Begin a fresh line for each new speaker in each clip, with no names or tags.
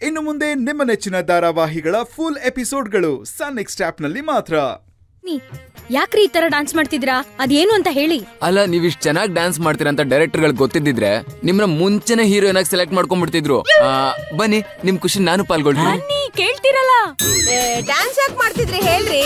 ಇನ್ನು ಮುಂದೆ ನಿಮ್ಮ ನೆಚ್ಚಿನ ಧಾರಾವಾಹಿಗಳ ಫುಲ್ ಎಪಿಸೋಡ್ಗಳು ಸನ್ ನೆಕ್ಸ್ಟ್ ಆಪ್ನಲ್ಲಿ ಮಾತ್ರ
ನೀ ಯಾಕ್ರಿ ಈ ತರ ಡಾನ್ಸ್ ಮಾಡ್ತಿದ್ರಾ ಅದೇನು ಅಂತ ಹೇಳಿ
ಅಲ್ಲ ನೀವ್ ಇಷ್ಟ್ ಚೆನ್ನಾಗಿ ಡ್ಯಾನ್ಸ್ ಮಾಡ್ತೀರಾ ಅಂತ ಡೈರೆಕ್ಟರ್ ಗಳು ಗೊತ್ತಿದ್ದಿದ್ರೆ ನಿಮ್ನ ಮುಂಚೆನೆ ಹೀರೋಯಿನ್ ಆಗಿ ಸೆಲೆಕ್ಟ್ ಮಾಡ್ಕೊಂಡ್ಬಿಡ್ತಿದ್ರು ಆ, ಬನ್ನಿ ನಿಮ್ ಖುಷಿ ನಾನು ಪಾಲ್ಗೊಳ್ತೀನಿ
ನೀ ಕೇಳ್ತಿರಲ್ಲ
ಡ್ಯಾನ್ಸ್ ಯಾಕೆ ಮಾಡ್ತಿದ್ರಿ ಹೇಳ್ರಿ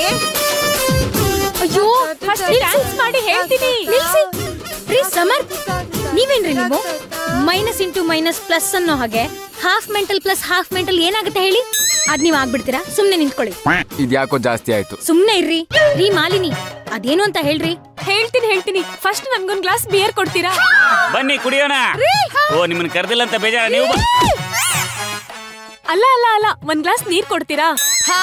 ಅಯ್ಯೋ
ಫಸ್ಟ್ ಡ್ಯಾನ್ಸ್ ಮಾಡಿ ಹೇಳ್ತೀನಿ
ನಿಲ್ಸಿ ರೀ ಸಮರ್ ನೀವೇನ್ರಿ ನೀವು ಮೈನಸ್ ಇಂಟು ಮೈನಸ್ ಪ್ಲಸ್ ಅನ್ನೋ ಹಾಗೆ half mental plus half mental ಏನಾಗುತ್ತೆ ಹೇಳಿ ಅದ್ ನೀವ್ ಆಗ್ಬಿಡ್ತೀರಾ ಸುಮ್ನೆ ನಿಂತ್ಕೊಳ್ಳಿ
ಇದ್ಯಾಕೋ ಜಾಸ್ತಿ ಆಯ್ತು
ಸುಮ್ನೆ ಇರ್ರಿ ರೀ ಮಾಲಿನಿ ಅದೇನು ಅಂತ ಹೇಳ್ರಿ
ಹೇಳ್ತೀನಿ ಹೇಳ್ತೀನಿ ಫಸ್ಟ್ ನನ್ಗೊಂದ್ ಗ್ಲಾಸ್ ಬಿಯರ್ ಕೊಡ್ತೀರಾ
ಬನ್ನಿ ಕುಡಿಯೋಣ ಓ ನಿಮ್ಮನ್ನ ಕರೆದಿಲ್ಲ ಅಂತ ಬೇಜಾರ ನೀವು ಬ-
ಅಲ್ಲ ಅಲ್ಲ ಅಲ್ಲ ಒಂದ್ ಗ್ಲಾಸ್ ನೀರ್ ಕೊಡ್ತೀರಾ
ಹಾ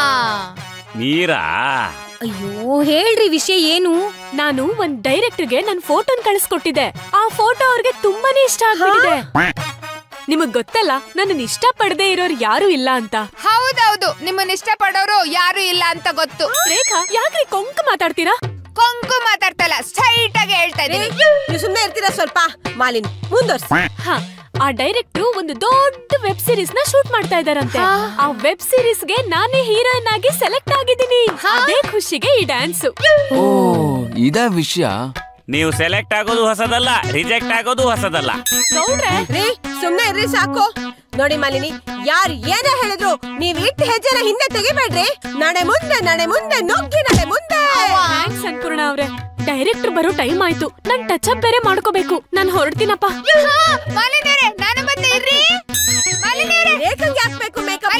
ನೀರಾ
ಅಯ್ಯೋ ಹೇಳ್ರಿ ವಿಷಯ ಏನು
ನಾನು ಒಂದ್ ಡೈರೆಕ್ಟರ್ಗೆ ನನ್ ಫೋಟೋನ್ ಕಳಿಸ್ಕೊಟ್ಟಿದ್ದೆ ಆ ಫೋಟೋ ಅವ್ರಿಗೆ ತುಂಬಾನೇ ಇಷ್ಟ ಆಗ್ಬಿಟ್ಟಿದೆ ನಿಮಗ್ ಗೊತ್ತಲ್ಲ ನನ್ನ ಇಷ್ಟ ಪಡದೆ ಇರೋರು ಯಾರು ಇಲ್ಲ ಅಂತ
ಹೌದೌದು ನಿಮ್ಮನ್ನ ಇಷ್ಟಪಡೋರು ಯಾರು ಇಲ್ಲ ಅಂತ ಗೊತ್ತು
ರೇಖಾ ಯಾಕ್ರಿ ಕೊಂಕ ಮಾತಾಡ್ತೀರಾ
ಕೊಂಕು ಮಾತಾಡ್ತಲ್ಲ ಸ್ಟ್ರೈಟ್ ಆಗಿ ಹೇಳ್ತಾ ಇದೀನಿ
ನೀವು ಸುಮ್ನೆ ಇರ್ತೀರಾ ಸ್ವಲ್ಪ ಮಾಲಿನಿ ಮುಂದುವರ್ಸಿ
ಹ ಆ ಡೈರೆಕ್ಟ್ರು ಒಂದು ದೊಡ್ಡ ವೆಬ್ ಸೀರೀಸ್ ನ ಶೂಟ್ ಮಾಡ್ತಾ ಇದಾರಂತೆ ಆ ವೆಬ್ ಸೀರೀಸ್ ಗೆ ನಾನೇ ಹೀರೋಯಿನ್ ಆಗಿ ಸೆಲೆಕ್ಟ್ ಆಗಿದ್ದೀನಿ ಅದೇ ಖುಷಿಗೆ ಈ ಡ್ಯಾನ್ಸ್
ಓ ಇದಾ ವಿಷಯ
ನೀವು ಸೆಲೆಕ್ಟ್ ಆಗೋದು ಹೊಸದಲ್ಲ ರಿಜೆಕ್ಟ್ ಆಗೋದು ಹೊಸದಲ್ಲ
ನೋಡ್ರೆ
ರೀ ಸುಮ್ನೆ ಇರ್ರಿ ಸಾಕು ನೋಡಿ ಮಾಲಿನಿ ಯಾರ್ ಏನೇ ಹೇಳಿದ್ರು ನೀವ್ ಇಟ್ಟು ಹೆಜ್ಜೆನ ಹಿಂದೆ ತೆಗಿಬೇಡ್ರಿ ನಡೆ ಮುಂದೆ ನಡೆ ಮುಂದೆ ನುಗ್ಗಿ ನಡೆ ಮುಂದೆ
ಥ್ಯಾಂಕ್ಸ್ ಅನ್ಪೂರ್ಣ ಅವ್ರೆ ಡೈರೆಕ್ಟರ್ ಬರೋ ಟೈಮ್ ಆಯ್ತು ನಾನ್ ಟಚ್ ಅಪ್ ಬೇರೆ ಮಾಡ್ಕೋಬೇಕು ನಾನ್ ಹೊರಡ್ತೀನಪ್ಪ
ಮಾಲಿನಿಯರೇ ನಾನು ಬಂದೆ ಇರ್ರಿ ಮಾಲಿನಿಯರೇ
ರೇಖಂಗೆ ಹಾಕ್ಬೇಕು ಮೇಕಪ್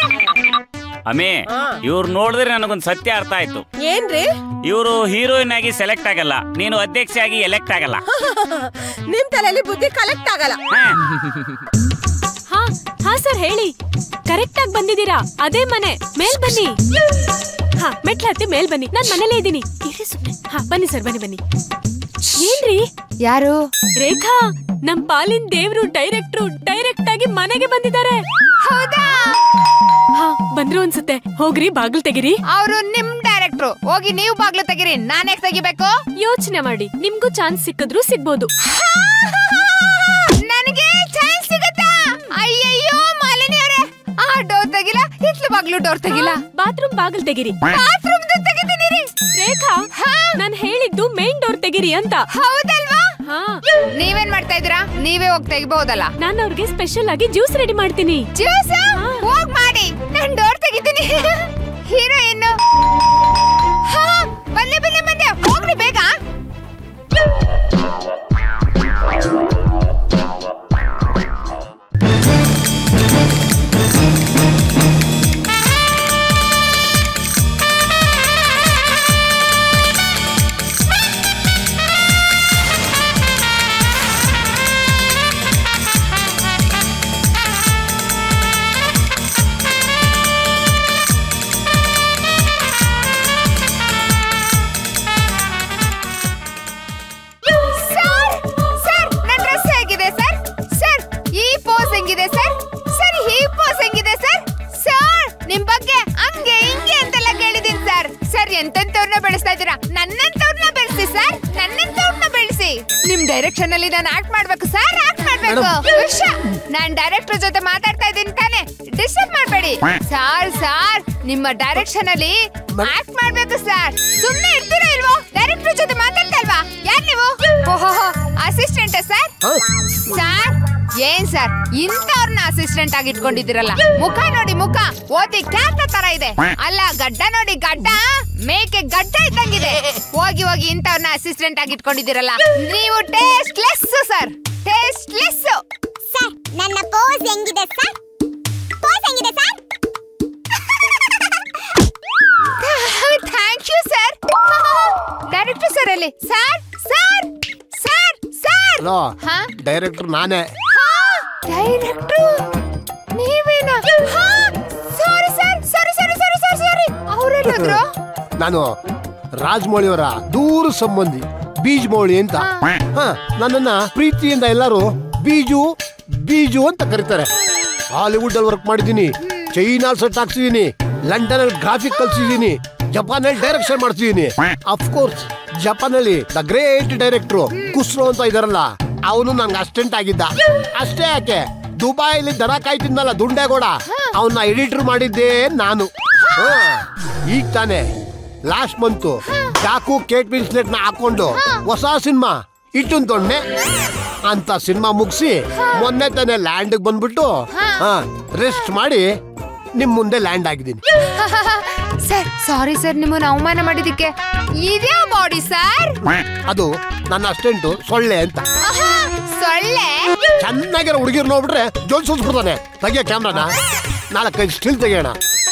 ಅಮೇ ಇವ್ರು ನೋಡಿದ್ರೆ ನನಗೊಂದು ಸತ್ಯ ಅರ್ಥ ಆಯ್ತು
ಏನ್ರಿ
ಇವರು ಹೀರೋಯಿನ್ ಆಗಿ ಸೆಲೆಕ್ಟ್ ಆಗಲ್ಲ ನೀನು ಅಧ್ಯಕ್ಷ ಆಗಿ ಎಲೆಕ್ಟ್ ಆಗಲ್ಲ
ನಿಮ್ ತಲೆಯಲ್ಲಿ ಬುದ್ಧಿ ಕಲೆಕ್ಟ್ ಆಗಲ್ಲ
ಹಾ.
ಹಾ ಹಾ ಸರ್ ಹೇಳಿ ಕರೆಕ್ಟ್ ಆಗಿ ಬಂದಿದ್ದೀರಾ ಅದೇ ಮನೆ ಮೇಲ್ ಬನ್ನಿ ಹಾ ಮೆಟ್ಲ ಹತ್ತಿ ಮೇಲ್ ಬನ್ನಿ ನಾನ್ ಮನೇಲೇ ಇದ್ದೀನಿ ಇರಿ ಸುಮ್ನೆ ಹಾ ಬನ್ನಿ ಸರ್ ಬನ್ನಿ ಬನ್ನಿ ಏನ್ರಿ
ಯಾರು
ರೇಖಾ ನಮ್ ಪಾಲಿನ್ ದೇವ್ರು ಡೈರೆಕ್ಟ್ರು ಡೈರೆಕ್ಟ್ ಆಗಿ ಮನೆಗೆ ಬಂದಿದ್ದಾರೆ
ಹೌದಾ
ಹಾ ಬಂದ್ರು ಅನ್ಸುತ್ತೆ ಹೋಗ್ರಿ ಬಾಗ್ಲ್ ತೆಗಿರಿ
ಅವರು ನಿಮ್ ಡೈರೆಕ್ಟ್ರು ಹೋಗಿ ನೀವು ಬಾಗ್ಲು ತೆಗಿರಿ ನಾನ್ ಯಾಕೆ ತೆಗಿಬೇಕು
ಯೋಚನೆ ಮಾಡಿ ನಿಮ್ಗೂ ಚಾನ್ಸ್ ಸಿಕ್ಕಿದ್ರು ಸಿಗ್ಬೋದು
ನನಗೆ ಚಾನ್ಸ್ ಸಿಗತ್ತಾ ಅಯ್ಯಯ್ಯೋ ಮಾಲಿನಿಯವರೇ ಆ ಡೋರ್ ತೆಗಿಲ್ಲ ಹಿತ್ಲು ಬಾಗ್ಲು ಡೋರ್ ತೆಗಿಲ್ಲ
ಬಾತ್ರೂಮ್ ಬಾಗಿಲ್ ತೆಗಿರಿ
ಬಾತ್ರೂಮ್ ತೆಗಿತೀನಿ ರೀ
ರೇಖಾ ನಾನ್ ಹೇಳಿದ್ದು ಮೇನ್ ಡೋರ್ ತೆಗಿರಿ ಅಂತ
ಹೌದಲ್ವಾ
ಹಾ
ನೀವೇನ್ ಮಾಡ್ತಾ ಇದೀರಾ ನೀವೇ ಹೋಗಿ ತೆಗಿಬಹುದಲ್ಲ
ನಾನು ಅವ್ರಿಗೆ ಸ್ಪೆಷಲ್ ಆಗಿ ಜ್ಯೂಸ್ ರೆಡಿ ಮಾಡ್ತೀನಿ
ಜ್ಯೂಸ್ ಹೋಗ್ ಮಾಡಿ ನಾನ್ ಡೋರ್ ತೆಗಿತೀನಿ ಹೀರೋಯಿನ್ ಹಾ ಬಲ್ಲೆ ಬಲ್ಲೆ ಬಂದೆ ಹೋಗ್ರಿ ಬೇಗ ಸರ್ ಸರ್ ನನ್ನ ಡ್ರೆಸ್ ಹೇಗಿದೆ ಸರ್ ಸರ್ ಈ ಪೋಸ್ ಹೆಂಗಿದೆ ಸರ್ ಸರ್ ಈ ಪೋಸ್ ಹೆಂಗಿದೆ ಸರ್ ಸರ್ ನಿಮ್ ಬಗ್ಗೆ ಹಂಗೆ ಹಿಂಗೆ ಅಂತೆಲ್ಲ ಕೇಳಿದೀನಿ ಸರ್ ಸರ್ ಎಂತೆಂತವ್ರನ್ನ ಬೆಳೆಸ್ತಾ ಇದ್ದೀರಾ ನನ್ನಂತವ್ರನ್ನ ಬೆಳೆಸಿ ಸರ್ ನನ್ನಂತವ್ರನ್ನ ಬೆಳೆಸಿ ನಿಮ್ ಡೈರೆಕ್ಷನ್ ಅಲ್ಲಿ ನಾನು ಆಕ್ಟ್ ಮಾಡ್ಬೇಕು ಸರ್ ಆಕ್ಟ್ ಮಾಡ್ಬೇಕು ವಿಷ ನಾನ್ ಡೈರೆಕ್ಟರ್ ಜೊತೆ ಮಾತಾಡ್ತಾ ಇದ್ದೀನಿ ತಾನೆ ಡಿಸ್ಟರ್ಬ್ ಮಾಡ್ಬೇಡಿ ಸಾರ್ ಸಾರ್ ನಿಮ್ಮ ಡೈರೆಕ್ಷನ್ ಅಲ್ಲಿ ಆಕ್ಟ್ ಮಾಡ್ಬೇಕು ಸರ್ ಸುಮ್ನೆ ಇರ್ತೀರಾ ಇಲ್ವೋ ಡೈರೆಕ್ಟರ್ ಜೊತೆ ಮಾತಾಡ್ತಾ ಇಲ್ವಾ ಯಾರ್ ನೀವು ಓಹೋ ಅಸಿಸ್ಟೆಂಟ್ ಸರ್ ಸರ್ ಏನ್ ಸರ್ ಇಂಥವ್ರನ್ನ ಅಸಿಸ್ಟೆಂಟ್ ಆಗಿ ಇಟ್ಕೊಂಡಿದ್ದೀರಲ್ಲ ಮುಖ ನೋಡಿ ಮುಖ ಓದಿ ಕ್ಯಾಟ ತರ ಇದೆ ಅಲ್ಲ ಗಡ್ಡ ನೋಡಿ ಗಡ್ಡ ಮೇಕೆ ಗಡ್ಡ ಇದ್ದಂಗಿದೆ ಹೋಗಿ ಹೋಗಿ ಇಂಥವ್ರನ್ನ ಅಸಿಸ್ಟೆಂಟ್ ಆಗಿ ಇಟ್ಕೊಂಡಿದ್ದೀರಲ್ಲ ನೀವು tasteless sir tasteless
sir ನನ್ನ ಪೋಸ್ ಹೆಂಗಿದೆ ಸರ್ ಪೋಸ್ ಹೆಂಗಿದೆ sir
thank you sir director sir ಅಲ್ಲಿ sir sir sir sir
hello
ಹಾ
ಡೈರೆಕ್ಟರ್ ನಾನೇ
ಡೈರೆಕ್ಟ್ರು ನೀವೇನಾ ಸಾರಿ ಸರ್ ಸಾರಿ ಸಾರಿ ಸಾರಿ ಸಾರಿ ಸಾರಿ ಅವ್ರೆಲ್ಲಿದ್ರು
ನಾನು ರಾಜಮೌಳಿಯವರ ದೂರ ಸಂಬಂಧಿ ಬೀಜ್ ಮೌಳಿ ಅಂತ ಹ ನನ್ನನ್ನ ಪ್ರೀತಿಯಿಂದ ಎಲ್ಲರೂ ಬೀಜು ಬೀಜು ಅಂತ ಕರೀತಾರೆ ಹಾಲಿವುಡ್ ಅಲ್ಲಿ ವರ್ಕ್ ಮಾಡಿದ್ದೀನಿ ಚೈನಾ ಸೆಟ್ ಹಾಕ್ಸಿದೀನಿ ಲಂಡನ್ ಅಲ್ಲಿ ಗ್ರಾಫಿಕ್ ಕಲ್ಸಿದೀನಿ ಜಪಾನ್ ಅಲ್ಲಿ ಡೈರೆಕ್ಷನ್ ಮಾಡ್ತಿದೀನಿ ಅಫ್ಕೋರ್ಸ್ ಜಪಾನ್ ಅಲ್ಲಿ ದ ಗ್ರೇಟ್ ಡೈರೆಕ್ಟ್ರು ಕುಸ್ರೋ ಅಂತ ಇದಾರಲ್ಲ ಅವನು ನನ್ಗೆ ಅಸಿಸ್ಟೆಂಟ್ ಆಗಿದ್ದ ಅಷ್ಟೇ ಯಾಕೆ ದುಬೈಲಿ ದನ ಕಾಯ್ತಿದ್ನಲ್ಲ ದುಂಡೇಗೌಡ ಅವನ್ನ ಎಡಿಟರ್ ಮಾಡಿದ್ದೇ ನಾನು ಹಾ. ಈಗ ತಾನೆ ಲಾಸ್ಟ್ ಮಂತು ಚಾಕು ಕೇಟ್ ವಿನ್ಸ್ಲೆಟ್ ನ ಹಾಕೊಂಡು ಹೊಸ ಸಿನಿಮಾ ಇಟ್ಟನ್ ತೊಂಡೆ ಅಂತ ಸಿನಿಮಾ ಮುಗಿಸಿ ಮೊನ್ನೆ ತಾನೆ ಲ್ಯಾಂಡ್ ಬಂದ್ಬಿಟ್ಟು ರೆಸ್ಟ್ ಮಾಡಿ ನಿಮ್ ಮುಂದೆ ಲ್ಯಾಂಡ್ ಆಗಿದ್ದೀನಿ
ಸರ್ ಸಾರಿ ಸರ್ ನಿಮ್ಮನ್ನ ಅವಮಾನ ಮಾಡಿದಕ್ಕೆ ಇದ್ಯಾ ಬಾಡಿ ಸರ್
ಅದು ನನ್ನ ಅಸ್ಟೆಂಟು ಸೊಳ್ಳೆ ಅಂತ
ಸೊಳ್ಳೆ
ಚೆನ್ನಾಗಿರೋ ಹುಡುಗಿರ್ ನೋಡ್ಬಿಟ್ರೆ ಜೋಲ್ ಸೋಸ್ಬಿಡ್ತಾನೆ ತೆಗಿಯ ಕ್ಯಾಮ್ರಾನ ನಾಲ್ಕೈದು ಸ್ಟಿಲ್ ತೆಗಿಯೋಣ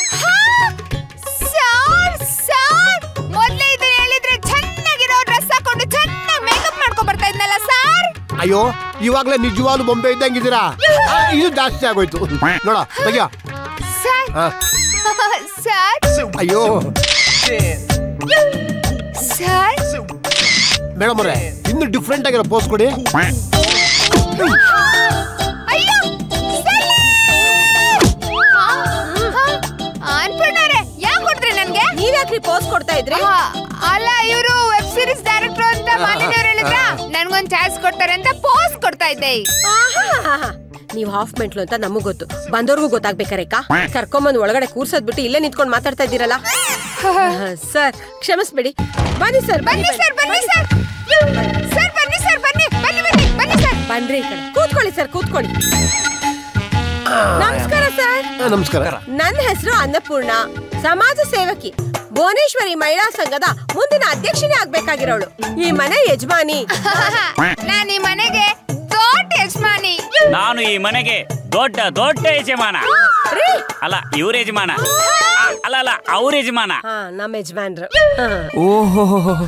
ಸರ್ ಸರ್ ಮೊದ್ಲೇ ಇದನ್ನ ಹೇಳಿದ್ರೆ ಚೆನ್ನಾಗಿರೋ ಡ್ರೆಸ್ ಹಾಕೊಂಡು ಚೆನ್ನಾಗಿ ಮೇಕಪ್ ಮಾಡ್ಕೊಂಡ್ ಬರ್ತಾ ಇದ್ನಲ್ಲ ಸರ್
ಅಯ್ಯೋ ಇವಾಗ್ಲೇ ನಿಜವಾಗ್ಲೂ ಬೊಂಬೆ ಇದ್ದಂಗಿದ್ದೀರಾ ಆ, ಇದು ಜಾಸ್ತಿ ಆಗೋಯ್ತು ನೋಡ ತೆಗಿಯ
ಸರ್
ಹಾ.
ಸರ್
ಅಯ್ಯೋ
ಸರ್
ಮೇಡಮ್ ಅವರೇ ಇನ್ನು ಡಿಫ್ರೆಂಟ್ ಆಗಿರೋ ಪೋಸ್ ಕೊಡಿ
ಅಯ್ಯೋ ಅನ್ಪೂರ್ಣವ್ರೆ ಯಾಕೆ ಕೊಡ್ತ್ರಿ ನನ್ಗೆ
ನೀವ್ಯಾಕ್ರಿ ಪೋಸ್ ಕೊಡ್ತಾ ಇದ್ರಿ
ಆ, ಅಲ್ಲ ಇವರು ವೆಬ್ ಸೀರೀಸ್ ಡೈರೆಕ್ಟರ್ ಅಂತ ಮಾಲಿನಿ ಅವ್ರು ಹೇಳಿದ್ರ ನನ್ಗೊಂದ್ ಚಾನ್ಸ್ ಕೊಡ್ತಾರೆ ಅಂತ ಪೋಸ್ ಕೊಡ್ತಾ ಇದ್ದೆ
ಆಹಾಹಾಹಾ. ನೀವ್ ಹಾಫ್ ಮೆಂಟ್ಲು ಅಂತ ನಮಗ್ ಗೊತ್ತು ಬಂದವ್ರಿಗೂ ಗೊತ್ತಾಗ್ಬೇಕಾರೇಕ ಕರ್ಕೊಂಬಂದ್ ಒಳಗಡೆ ಕೂರ್ಸೋದ್ ಬಿಟ್ಟು ಇಲ್ಲೇ ನಿಂತ್ಕೊಂಡ್ ಮಾತಾಡ್ತಾ ಇದ್ದೀರಲ್ಲ ಸರ್ ಕ್ಷಮಿಸ್ಬೇಡಿ ಬನ್ನಿ ಸರ್
ಬನ್ನಿ ಸರ್ ಬನ್ನಿ ಸರ್ ಸರ್ ಬನ್ನಿ ಸರ್ ಬನ್ನಿ ಬನ್ನಿ ಬನ್ನಿ ಬನ್ನಿ ಸರ್
ಬನ್ರಿ ಈ ಕಡೆ ಕೂತ್ಕೊಳ್ಳಿ ಸರ್ ಕೂತ್ಕೊಳ್ಳಿ ನಮಸ್ಕಾರ ಸರ್
ಆ, ನಮಸ್ಕಾರ
ನನ್ನ ಹೆಸರು ಅನ್ನಪೂರ್ಣ ಸಮಾಜ ಸೇವಕಿ ಭುವನೇಶ್ವರಿ ಮಹಿಳಾ ಸಂಘದ ಮುಂದಿನ ಅಧ್ಯಕ್ಷನೇ ಆಗ್ಬೇಕಾಗಿರೋಳು ಈ ಮನೆ ಯಜಮಾನಿ
ನಾನು ಈ ಮನೆಗೆ ದೊಡ್ಡ ಯಜಮಾನಿ
ನಾನು ಈ ಮನೆಗೆ ದೊಡ್ಡ ದೊಡ್ಡ ಯಜಮಾನ
ರೀ
ಅಲ್ಲ ಇವ್ರ ಯಜಮಾನ ಆ, ಅಲ್ಲ ಅಲ್ಲ ಅವ್ರ ಯಜಮಾನ
ಹಾ ನಮ್ಮ ಯಜಮಾನ್ರು ಹಾ.
ಓಹೋ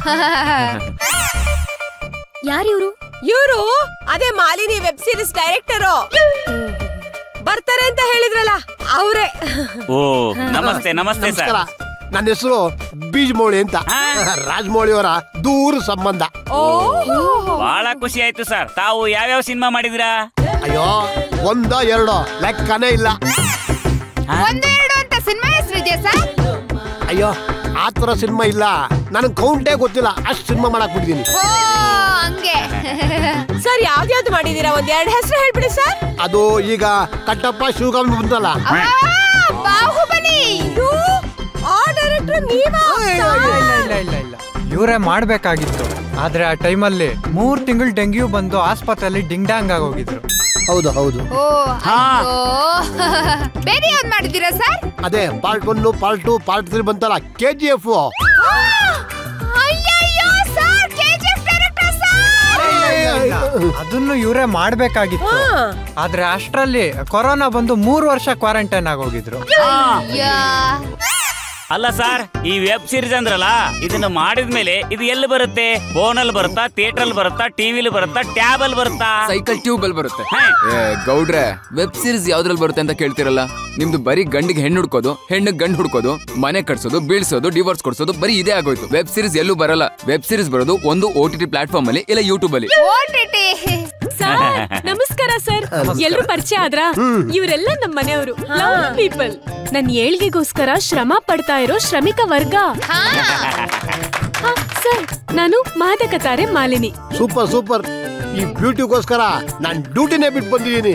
ಯಾರಿವ್ರು
ಇವರು ಅದೇ ಮಾಲಿನಿ ವೆಬ್ ಸೀರೀಸ್ ಡೈರೆಕ್ಟರು ಬರ್ತಾರೆ ಅಂತ ಹೇಳಿದ್ರಲ್ಲ ಅವರೇ
ಓ ನಮಸ್ತೆ ನಮಸ್ತೆ ಸರ್
ನಮಸ್ಕಾರ ನನ್ನ ಹೆಸರು ಬೀಜಮೌಳಿ ಅಂತ ರಾಜಮೌಳಿ ಅವರ ದೂರ ಸಂಬಂಧ
ಬಹಳ ಖುಷಿ ಆಯ್ತು ಸರ್ ತಾವು ಯಾವ್ಯಾವ ಸಿನಿಮಾ ಮಾಡಿದಿರಾ
ಅಯ್ಯೋ ಒಂದ ಎರಡೋ ಲೆಕ್ಕನೇ ಇಲ್ಲ
ಒಂದು ಎರಡು ಅಂತ ಸಿನಿಮಾ ಹೆಸರು ಇದೆಯಾ ಸರ್
ಅಯ್ಯೋ ಆ ಥರ ಸಿನಿಮಾ ಇಲ್ಲ ನನಗೆ ಕೌಂಟೇ ಗೊತ್ತಿಲ್ಲ ಅಷ್ಟು ಸಿನಿಮಾ ಮಾಡಕ್ ಬಿಟ್ಟಿದ್ದೀನಿ
ಓ ಹಂಗೆ
ಸರ್ ಯಾವ್ದ್ಯಾವ್ದು ಮಾಡಿದೀರಾ ಒಂದ್ ಎರಡು ಹೆಸರು ಹೇಳ್ಬಿಡಿ ಸರ್
ಅದು ಈಗ ಕಟ್ಟಪ್ಪ ಶಿವಗಾಮ ಬಂತಲ್ಲ
ಆ, ಬಾಹುಬಲಿ
ಆ ಡೈರೆಕ್ಟರ್ ನೀವಾ
ಇಲ್ಲ ಇಲ್ಲ ಇಲ್ಲ ಇಲ್ಲ ಇವರೇ ಮಾಡ್ಬೇಕಾಗಿತ್ತು ಆದ್ರೆ ಆ ಟೈಮಲ್ಲಿ ಮೂರ್ ತಿಂಗಳು ಡೆಂಗ್ಯೂ ಬಂದು ಆಸ್ಪತ್ರೆಯಲ್ಲಿ ಡಿಂಗ್ ಡಾಂಗ್ ಆಗೋಗಿದ್ರು
ಹೌದು ಹೌದು
ಓ ಅಯ್ಯೋ ಬೇರೆ ಯಾವ್ದು ಮಾಡಿದ್ದೀರಾ ಸರ್
ಅದೇ part one part two part three ಬಂತಲ್ಲ ಕೆ ಜಿ ಎಫ್
ಅಯ್ಯಯ್ಯೋ ಸರ್ ಕೆಜಿಎಫ್ ಡೈರೆಕ್ಟರ್ ಸರ್
ಅದನ್ನು ಇವರೇ ಮಾಡ್ಬೇಕಾಗಿತ್ತು ಆದ್ರೆ ಅಷ್ಟ್ರಲ್ಲಿ ಕೊರೋನಾ ಬಂದು ಮೂರು ವರ್ಷ ಕ್ವಾರಂಟೈನ್ ಆಗೋಗಿದ್ರು
ಅಯ್ಯೋ
ಅಲ್ಲ ಸರ್ ಈ ವೆಬ್ ಸೀರೀಸ್ ಅಂದ್ರಲ್ಲ ಇದನ್ನ ಮಾಡಿದ್ಮೇಲೆ ಇದು ಎಲ್ಲಿ ಬರುತ್ತೆ ಫೋನ್ ಅಲ್ಲಿ ಬರುತ್ತಾ ಥಿಯೇಟರ್ ಅಲ್ಲಿ ಬರುತ್ತಾ ಟಿವಿಲಿ ಬರುತ್ತಾ ಟ್ಯಾಬ್ ಅಲ್ಲಿ ಬರುತ್ತಾ
ಸೈಕಲ್ ಟ್ಯೂಬ್ ಅಲ್ಲಿ ಬರುತ್ತೆ
ಹಾ.
ಏ ಗೌಡ್ರೆ ವೆಬ್ ಸೀರೀಸ್ ಯಾವ್ದ್ರಲ್ಲಿ ಬರುತ್ತೆ ಅಂತ ಕೇಳ್ತಿರಲ್ಲ ನಿಮ್ದು ಬರೀ ಗಂಡಿಗೆ ಹೆಣ್ಣು ಹುಡ್ಕೋದು ಹೆಣ್ಣಿಗೆ ಗಂಡು ಹುಡ್ಕೋದು ಮನೆ ಕಟ್ಸೋದು ಬೀಳ್ಸೋದು ಡಿವೋರ್ಸ್ ಕೊಡ್ಸೋದು ಬರೀ ಇದೇ ಆಗೋಯ್ತು ವೆಬ್ ಸೀರೀಸ್ ಎಲ್ಲೂ ಬರಲ್ಲ ವೆಬ್ ಸೀರೀಸ್ ಬರೋದು ಒಂದು ಓ ಟಿ ಟಿ ಪ್ಲಾಟ್ಫಾರ್ಮ್ ಅಲ್ಲಿ ಇಲ್ಲ ಯೂಟ್ಯೂಬ್ ಅಲ್ಲಿ
ಓಟಿಟಿ
ಸರ್ ನಮಸ್ಕಾರ ಸರ್ ಎಲ್ರು ಪರಿಚಯ ಆದ್ರ ಇವರೆಲ್ಲ ನಮ್ಮ ಮನೆಯವರು ಪೀಪಲ್ ನನ್ ಏಳ್ಗೆಗೋಸ್ಕರ ಶ್ರಮ ಪಡ್ತಾ ಇರೋ ಶ್ರಮಿಕ ವರ್ಗ
ಹಾ
ಹಾ, ಸರ್ ನಾನು ಮಾದಕ ತಾರೆ ಮಾಲಿನಿ
ಸೂಪರ್ ಸೂಪರ್ ಈ ಬ್ಯೂಟಿಗೋಸ್ಕರ ನಾನ್ ಡ್ಯೂಟಿನೇ ಬಿಟ್ಟು ಬಂದಿದ್ದೀನಿ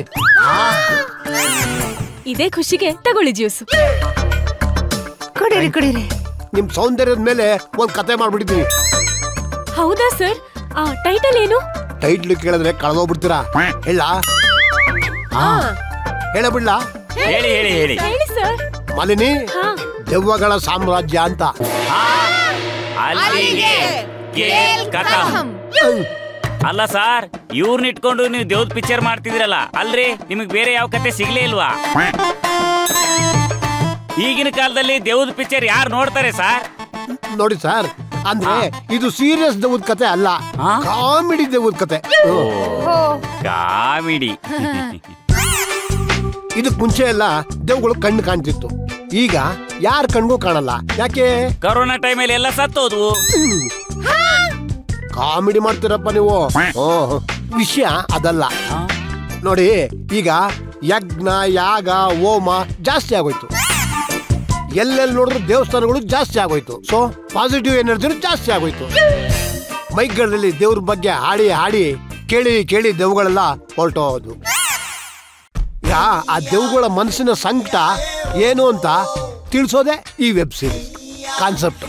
ಇದೇ ಖುಷಿಗೆ ತಗೊಳ್ಳಿ ಜ್ಯೂಸ್
ಕುಡೀರಿ ಕುಡೀರಿ
ನಿಮ್ ಸೌಂದರ್ಯದ ಮೇಲೆ ಒಂದ್ ಕತೆ ಮಾಡ್ಬಿಟ್ಟಿದ್ದೀನಿ
ಹೌದಾ ಸರ್ ಆ ಟೈಟಲ್ ಏನು
ಟೈಟ್ಲ್ ಕೇಳಿದ್ರೆ ಕಳೆದೋಗ್ಬಿಡ್ತೀರಾ ಹೇಳ ಹೇಳಬಿಡ್ಲಾ
ಹೇಳಿ ಹೇಳಿ ಹೇಳಿ
ಹೇಳಿ ಸರ್
ಮಾಲಿನಿ
ಹಾ
ದೆವ್ವಗಳ ಸಾಮ್ರಾಜ್ಯ ಅಂತ
ಅಲ್ಲಿಗೆ ಕೇಲ್ ಕಥಂ. ಅಲ್ಲ ಸರ್ ಇವ್ರನ್ನ ಇಟ್ಕೊಂಡು ನೀವು ದೇವ್ದ ಪಿಕ್ಚರ್ ಮಾಡ್ತಿದ್ರಲ್ಲ ಅಲ್ರಿ ನಿಮಗ್ ಬೇರೆ ಯಾವ ಕತೆ ಸಿಗ್ಲೇ ಇಲ್ವಾ ಈಗಿನ ಕಾಲದಲ್ಲಿ ದೇವ್ದ ಪಿಕ್ಚರ್ ಯಾರು ನೋಡ್ತಾರೆ ಸರ್
ನೋಡಿ ಸರ್ ಅಂದ್ರೆ ಇದು ಸೀರಿಯಸ್ ದೆವ್ವದ ಕತೆ ಅಲ್ಲ
ಹಾ?
ಕಾಮಿಡಿ ದೆವ್ವದ ಕತೆ
ಕಾಮಿಡಿ
ಇದಕ್ ಮುಂಚೆ ಎಲ್ಲ ದೆವ್ಗಳು ಕಣ್ಣು ಕಾಣ್ತಿತ್ತು ಈಗ ಯಾರ ಕಣ್ಗೂ ಕಾಣಲ್ಲ ಯಾಕೆ
ಕರೋನಾ ಟೈಮಲ್ಲಿ ಎಲ್ಲ ಸತ್ತೋದ್ವು
ಕಾಮಿಡಿ ಮಾಡ್ತೀರಪ್ಪ ನೀವು ಓಹ್, ವಿಷಯ ಅದಲ್ಲ ನೋಡಿ ಈಗ ಯಜ್ಞ ಯಾಗ ಹೋಮ ಜಾಸ್ತಿ ಆಗೋಯ್ತು ಎಲ್ಲೆಲ್ಲಿ ನೋಡಿದ್ರು ದೇವಸ್ಥಾನಗಳು ಜಾಸ್ತಿ ಆಗೋಯ್ತು ಸೊ ಪಾಸಿಟಿವ್ ಎನರ್ಜಿನೂ ಜಾಸ್ತಿ ಆಗೋಯ್ತು ಮೈಕ್ಗಳಲ್ಲಿ ದೇವ್ರ ಬಗ್ಗೆ ಹಾಡಿ ಹಾಡಿ ಕೇಳಿ ಕೇಳಿ ದೆವ್ಗಳೆಲ್ಲ ಹೊರಟೋದು ಈಗ ಆ ದೆವ್ಗಳ ಮನಸ್ಸಿನ ಸಂಕಟ ಏನು ಅಂತ ತಿಳಿಸೋದೆ ಈ ವೆಬ್ ಸೀರೀಸ್ ಕಾನ್ಸೆಪ್ಟ್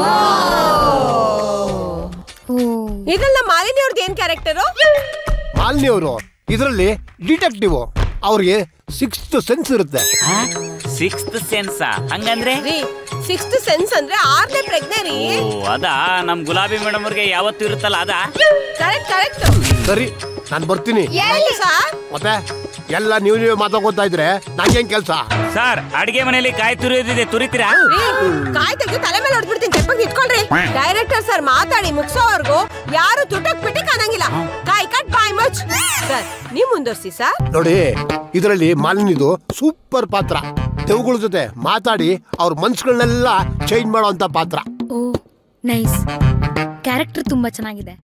ಇದ್ರಲ್ಲಿ ನಮ್ಮ ಮಾಲಿನಿ ಅವ್ರದ್ದು ಏನ್ ಕ್ಯಾರೆಕ್ಟರು
ಮಾಲಿನಿ ಅವರು ಇದರಲ್ಲಿ ಡಿಟೆಕ್ಟಿವ್ ಅವ್ರಿಗೆ ಸಿಕ್ಸ್ತ್ ಸೆನ್ಸ್ ಇರುತ್ತೆ
ಸಿಕ್ಸ್ತ್ ಸೆನ್ಸ್ ಹಂಗಂದ್ರೆ
ರೀ ಸಿಕ್ಸ್ತ್ ಸೆನ್ಸ್ ಅಂದ್ರೆ ಆರನೇ ಪ್ರಜ್ಞೆ ರೀ
ಓ ಅದಾ ನಮ್ ಗುಲಾಬಿ ಮೇಡಮ್ ಅವ್ರಿಗೆ ಯಾವತ್ತೂ ಇರುತ್ತಲ್ಲ ಅದಾ
ಕರೆಕ್ಟ್ ಕರೆಕ್ಟ್
ಸರಿ ನಾನು ಬರ್ತೀನಿ
ಎಲ್ಲಿ ಸರ್
ಮತ್ತೆ ಎಲ್ಲ ನೀವು ನೀವು ಮಾತಾಡ್ಕೊತಾ ಇದ್ರೆ ನಂಗೇನ್ ಕೆಲಸ
ಸರ್ ಅಡಿಗೆ ಮನೆಯಲ್ಲಿ ಕಾಯಿ ತುರಿಯೋದಿದೆ ತುರಿತೀರಾ
ರೀ, ಕಾಯ್ ತೆಗ್ದು ತಲೆ ಮೇಲೆ ಹೊಡ್ಬಿಡ್ತೀನಿ ತೆಪ್ಪಗ್ ಇಟ್ಕೊಳ್ರಿ ಡೈರೆಕ್ಟರ್ ಸರ್ ಮಾತಾಡಿ ಮುಗಿಸೋವರೆಗೂ ಯಾರು ತುಟಕ್ ಪಿಟಿಕ್ ಅನ್ನಂಗಿಲ್ಲ ಕಾಯ್ ಕಟ್ ಬಾಯ್ ಮಚ್ ಸರ್ ನೀವ್ ಮುಂದುವರ್ಸಿ ಸರ್
ನೋಡಿ ಇದರಲ್ಲಿ ಮಾಲಿನಿದು ಸೂಪರ್ ಪಾತ್ರ ದೆವ್ಗಳ ಜೊತೆ ಮಾತಾಡಿ ಅವ್ರ ಮನ್ಸುಗಳನ್ನೆಲ್ಲ ಚೇಂಜ್ ಮಾಡೋಂತ ಪಾತ್ರ
ಓ ನೈಸ್ ಕ್ಯಾರೆಕ್ಟರ್ ತುಂಬಾ ಚೆನ್ನಾಗಿದೆ